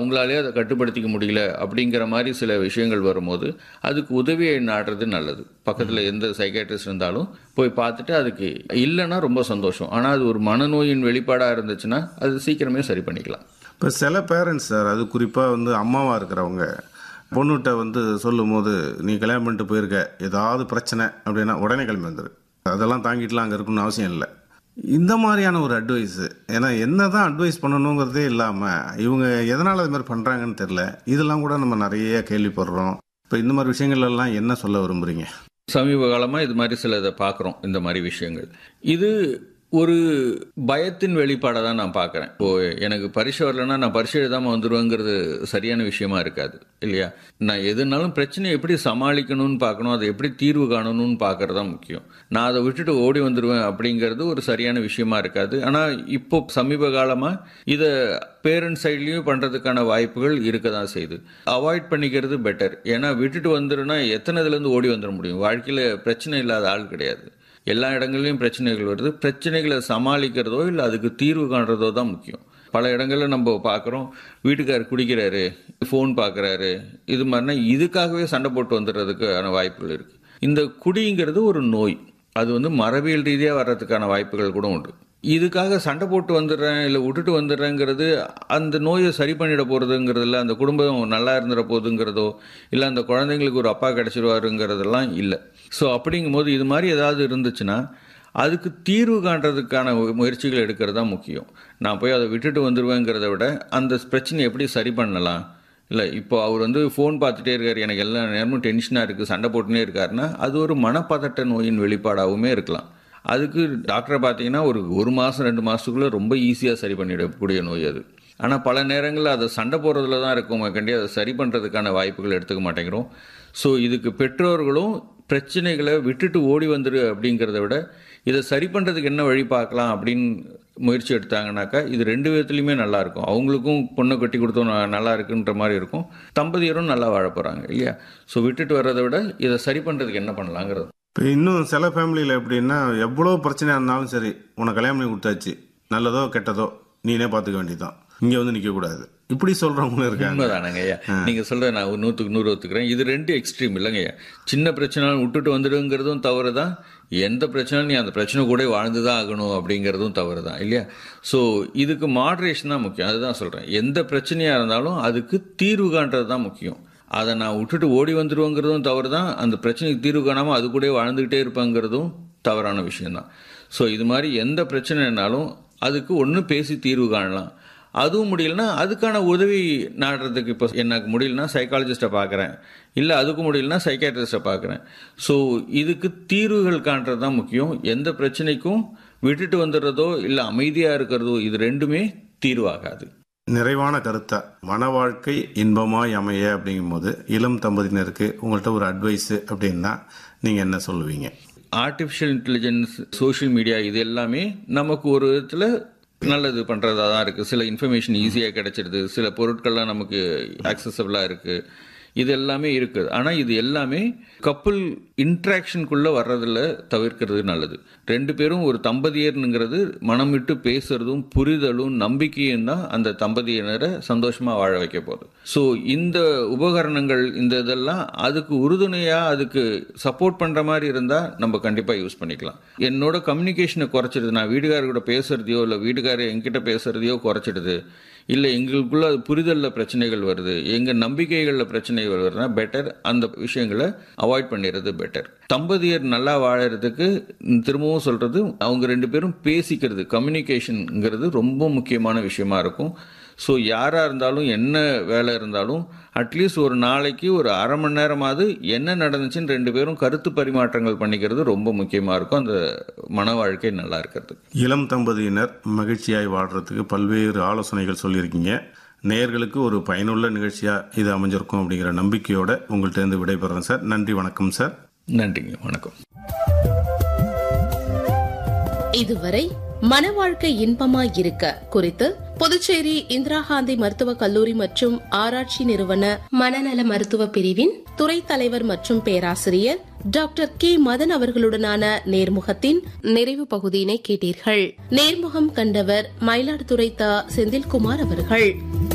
அவங்களாலே அதை கட்டுப்படுத்திக்க முடியல அப்படிங்கிற மாதிரி சில விஷயங்கள் வரும்போது அதுக்கு உதவியை நாடுறது நல்லது பக்கத்தில் எந்த சைக்காட்ரிஸ்ட் இருந்தாலும் போய் பார்த்துட்டு அதுக்கு இல்லைன்னா ரொம்ப சந்தோஷம் ஆனால் அது ஒரு மனநோயின் வெளிப்பாடாக இருந்துச்சுன்னா அது சீக்கிரமே சரி பண்ணிக்கலாம் இப்போ சில பேரண்ட்ஸ் சார் அது குறிப்பாக வந்து அம்மாவாக இருக்கிறவங்க பொண்ணுகிட்ட வந்து சொல்லும்போது நீ கல்யாணம் பண்ணிட்டு போயிருக்க ஏதாவது பிரச்சனை அப்படின்னா உடனே கிளம்பி வந்துரு அதெல்லாம் தாங்கிட்டுலாம் அங்கே இருக்கணும்னு அவசியம் இல்லை இந்த மாதிரியான ஒரு அட்வைஸ் ஏன்னா என்ன தான் அட்வைஸ் பண்ணணுங்கிறதே இல்லாமல் இவங்க எதனால் அது மாதிரி பண்ணுறாங்கன்னு தெரில இதெல்லாம் கூட நம்ம நிறைய கேள்விப்படுறோம் இப்போ இந்த மாதிரி விஷயங்கள் எல்லாம் என்ன சொல்ல விரும்புகிறீங்க சமீப காலமாக இது மாதிரி சில இதை பார்க்குறோம் இந்த மாதிரி விஷயங்கள் இது ஒரு பயத்தின் வெளிப்பாடை தான் நான் பார்க்குறேன் இப்போ எனக்கு பரிசு வரலன்னா நான் பரிசு எழுதாமல் வந்துடுவேங்கிறது சரியான விஷயமா இருக்காது இல்லையா நான் எதுனாலும் பிரச்சனையை எப்படி சமாளிக்கணும்னு பார்க்கணும் அதை எப்படி தீர்வு காணணும்னு பார்க்கறது தான் முக்கியம் நான் அதை விட்டுட்டு ஓடி வந்துடுவேன் அப்படிங்கிறது ஒரு சரியான விஷயமா இருக்காது ஆனால் இப்போ சமீப காலமாக இதை பேரண்ட் சைட்லேயும் பண்ணுறதுக்கான வாய்ப்புகள் இருக்க தான் செய்யுது அவாய்ட் பண்ணிக்கிறது பெட்டர் ஏன்னா விட்டுட்டு வந்துடுனா எத்தனை இதுலேருந்து ஓடி வந்துட முடியும் வாழ்க்கையில் பிரச்சனை இல்லாத ஆள் கிடையாது எல்லா இடங்கள்லையும் பிரச்சனைகள் வருது பிரச்சனைகளை சமாளிக்கிறதோ இல்லை அதுக்கு தீர்வு காண்றதோ தான் முக்கியம் பல இடங்களில் நம்ம பார்க்குறோம் வீட்டுக்காரர் குடிக்கிறாரு ஃபோன் பார்க்குறாரு இது மாதிரினா இதுக்காகவே சண்டை போட்டு வந்துடுறதுக்கான வாய்ப்புகள் இருக்குது இந்த குடிங்கிறது ஒரு நோய் அது வந்து மரபியல் ரீதியாக வர்றதுக்கான வாய்ப்புகள் கூட உண்டு இதுக்காக சண்டை போட்டு வந்துடுறேன் இல்லை விட்டுட்டு வந்துடுறேங்கிறது அந்த நோயை சரி பண்ணிட போகிறதுங்கிறதுல அந்த குடும்பம் நல்லா இருந்துட போகுதுங்கிறதோ இல்லை அந்த குழந்தைங்களுக்கு ஒரு அப்பா கிடச்சிருவாருங்கிறதெல்லாம் இல்லை ஸோ அப்படிங்கும்போது இது மாதிரி ஏதாவது இருந்துச்சுன்னா அதுக்கு தீர்வு காண்றதுக்கான முயற்சிகள் எடுக்கிறது தான் முக்கியம் நான் போய் அதை விட்டுட்டு வந்துடுவேங்கிறத விட அந்த பிரச்சனையை எப்படி சரி பண்ணலாம் இல்லை இப்போ அவர் வந்து ஃபோன் பார்த்துட்டே இருக்கார் எனக்கு எல்லா நேரமும் டென்ஷனாக இருக்குது சண்டை போட்டுனே இருக்காருன்னா அது ஒரு மனப்பதட்ட நோயின் வெளிப்பாடாகவுமே இருக்கலாம் அதுக்கு டாக்டரை பார்த்தீங்கன்னா ஒரு ஒரு மாதம் ரெண்டு மாதத்துக்குள்ளே ரொம்ப ஈஸியாக சரி பண்ணிடக்கூடிய நோய் அது ஆனால் பல நேரங்களில் அதை சண்டை போடுறதுல தான் இருக்கும் கண்டி அதை சரி பண்ணுறதுக்கான வாய்ப்புகள் எடுத்துக்க மாட்டேங்கிறோம் ஸோ இதுக்கு பெற்றோர்களும் பிரச்சனைகளை விட்டுட்டு ஓடி வந்துரு அப்படிங்கிறத விட இதை சரி பண்ணுறதுக்கு என்ன வழி பார்க்கலாம் அப்படின்னு முயற்சி எடுத்தாங்கனாக்கா இது ரெண்டு விதத்துலையுமே நல்லா இருக்கும் அவங்களுக்கும் பொண்ணை கட்டி கொடுத்தோம் நல்லா இருக்குன்ற மாதிரி இருக்கும் தம்பதியரும் நல்லா வாழ போகிறாங்க இல்லையா ஸோ விட்டுட்டு வர்றதை விட இதை சரி பண்ணுறதுக்கு என்ன பண்ணலாங்கிறது இப்போ இன்னும் சில ஃபேமிலியில் எப்படின்னா எவ்வளோ பிரச்சனையாக இருந்தாலும் சரி உனக்கு கல்யாணம் பண்ணி கொடுத்தாச்சு நல்லதோ கெட்டதோ நீனே பார்த்துக்க வேண்டியதுதான் இங்கே வந்து நிற்கக்கூடாது இப்படி சொல்கிறவங்களும் இருக்காங்க உண்மைதானங்க ஐயா நீங்க சொல்ற நான் ஒரு நூற்றுக்கு நூறு ஒத்துக்கிறேன் இது ரெண்டு எக்ஸ்ட்ரீம் இல்லைங்க ஐயா சின்ன பிரச்சனை விட்டுட்டு வந்துடுங்கிறதும் தவறு தான் எந்த பிரச்சனையும் நீ அந்த பிரச்சனை கூட வாழ்ந்து தான் ஆகணும் அப்படிங்கிறதும் தவறு தான் இல்லையா ஸோ இதுக்கு மாடரேஷன் தான் முக்கியம் அதுதான் சொல்றேன் எந்த பிரச்சனையா இருந்தாலும் அதுக்கு தீர்வு காண்றது தான் முக்கியம் அதை நான் விட்டுட்டு ஓடி வந்துடுவோங்கிறதும் தவறு தான் அந்த பிரச்சனைக்கு தீர்வு காணாமல் அது கூட வாழ்ந்துக்கிட்டே இருப்பாங்கிறதும் தவறான விஷயம்தான் ஸோ இது மாதிரி எந்த பிரச்சனைனாலும் அதுக்கு ஒன்று பேசி தீர்வு காணலாம் அதுவும் முடியலன்னா அதுக்கான உதவி நாடுறதுக்கு இப்போ எனக்கு முடியலன்னா சைக்காலஜிஸ்ட்டை பார்க்குறேன் இல்லை அதுக்கு முடியலன்னா சைக்காட்ரிஸ்ட்டை பார்க்குறேன் ஸோ இதுக்கு தீர்வுகள் காண்றது தான் முக்கியம் எந்த பிரச்சனைக்கும் விட்டுட்டு வந்துடுறதோ இல்லை அமைதியாக இருக்கிறதோ இது ரெண்டுமே தீர்வாகாது நிறைவான கருத்தா மன வாழ்க்கை இன்பமாய் அமைய அப்படிங்கும்போது இளம் தம்பதியினருக்கு உங்கள்கிட்ட ஒரு அட்வைஸ் அப்படின்னா நீங்கள் என்ன சொல்லுவீங்க ஆர்டிஃபிஷியல் இன்டெலிஜென்ஸ் சோஷியல் மீடியா இது எல்லாமே நமக்கு ஒரு விதத்தில் நல்லது பண்ணுறதா தான் இருக்குது சில இன்ஃபர்மேஷன் ஈஸியாக கிடைச்சிடுது சில பொருட்கள்லாம் நமக்கு ஆக்சசபிளாக இருக்குது இது எல்லாமே இருக்குது ஆனால் இது எல்லாமே கப்புள் இன்ட்ராக்ஷனுக்குள்ளே வர்றதில் தவிர்க்கிறது நல்லது ரெண்டு பேரும் ஒரு தம்பதியர்னுங்கிறது மனம் விட்டு பேசுறதும் புரிதலும் நம்பிக்கையும் தான் அந்த தம்பதியினரை சந்தோஷமாக வாழ வைக்க போகுது ஸோ இந்த உபகரணங்கள் இந்த இதெல்லாம் அதுக்கு உறுதுணையாக அதுக்கு சப்போர்ட் பண்ணுற மாதிரி இருந்தால் நம்ம கண்டிப்பாக யூஸ் பண்ணிக்கலாம் என்னோட கம்யூனிகேஷனை குறைச்சிடுது நான் வீட்டுக்காரர் கூட பேசுறதையோ இல்லை வீட்டுக்காரர் என்கிட்ட பேசுறதையோ குறைச்சிடுது இல்லை எங்களுக்குள்ள புரிதலில் பிரச்சனைகள் வருது எங்கள் நம்பிக்கைகளில் பிரச்சனைகள் வருதுன்னா பெட்டர் அந்த விஷயங்களை அவாய்ட் பண்ணிடுறது பெட்டர் தம்பதியர் நல்லா வாழறதுக்கு திரும்பவும் சொல்கிறது அவங்க ரெண்டு பேரும் பேசிக்கிறது கம்யூனிகேஷனுங்கிறது ரொம்ப முக்கியமான விஷயமா இருக்கும் ஸோ யாராக இருந்தாலும் என்ன வேலை இருந்தாலும் அட்லீஸ்ட் ஒரு நாளைக்கு ஒரு அரை மணி நேரமாவது என்ன நடந்துச்சுன்னு ரெண்டு பேரும் கருத்து பரிமாற்றங்கள் பண்ணிக்கிறது ரொம்ப முக்கியமாக இருக்கும் அந்த மன வாழ்க்கை நல்லா இருக்கிறது இளம் தம்பதியினர் மகிழ்ச்சியாய் வாழ்றதுக்கு பல்வேறு ஆலோசனைகள் சொல்லியிருக்கீங்க நேயர்களுக்கு ஒரு பயனுள்ள நிகழ்ச்சியாக இது அமைஞ்சிருக்கும் அப்படிங்கிற நம்பிக்கையோட உங்கள்கிட்ட இருந்து விடைபெறேன் சார் நன்றி வணக்கம் சார் நன்றிங்க வணக்கம் இதுவரை மன வாழ்க்கை இன்பமாய் இருக்க குறித்து புதுச்சேரி இந்திரா காந்தி மருத்துவக் கல்லூரி மற்றும் ஆராய்ச்சி நிறுவன மனநல மருத்துவ பிரிவின் துறை தலைவர் மற்றும் பேராசிரியர் டாக்டர் கே மதன் அவர்களுடனான நேர்முகத்தின் நிறைவு பகுதியினை கேட்டீர்கள் நேர்முகம் கண்டவர் மயிலாடுதுறை தா செந்தில்குமார் அவர்கள்